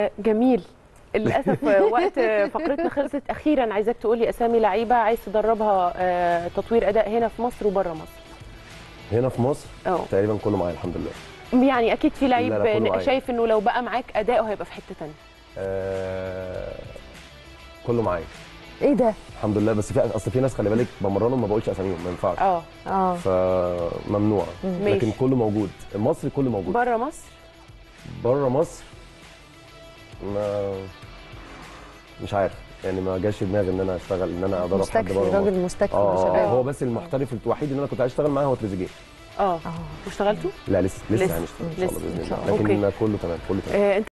جميل للاسف وقت فقرتنا خلصت اخيرا عايزاك تقول لي اسامي لعيبه عايز تدربها آه، تطوير اداء هنا في مصر وبره مصر هنا في مصر اه تقريبا كله معايا الحمد لله يعني اكيد في لعيب لا، لا، كله معايا. شايف انه لو بقى معاك اداؤه هيبقى في حته ثانيه آه كله معايا ايه ده الحمد لله بس في اصل في ناس خلي بالك بمرنهم ما بقولش اساميهم ما ينفعش اه اه فممنوع ماشي. لكن كله موجود المصري كله موجود بره مصر بره مصر ما مش عارف يعني ما جاش في دماغي ان انا اشتغل ان انا ادرب حد مستكفي بره مصر راجل مستكفي ما شاء اه الله هو بس المحترف الوحيد اللي انا كنت عايز اشتغل معاه هو تريزيجيه اه اه واشتغلتوا لا لسه لسه. لسه هنشتغل ان شاء الله لسه. باذن إن شاء الله الله. لكن كله تمام كله تمام آه، انت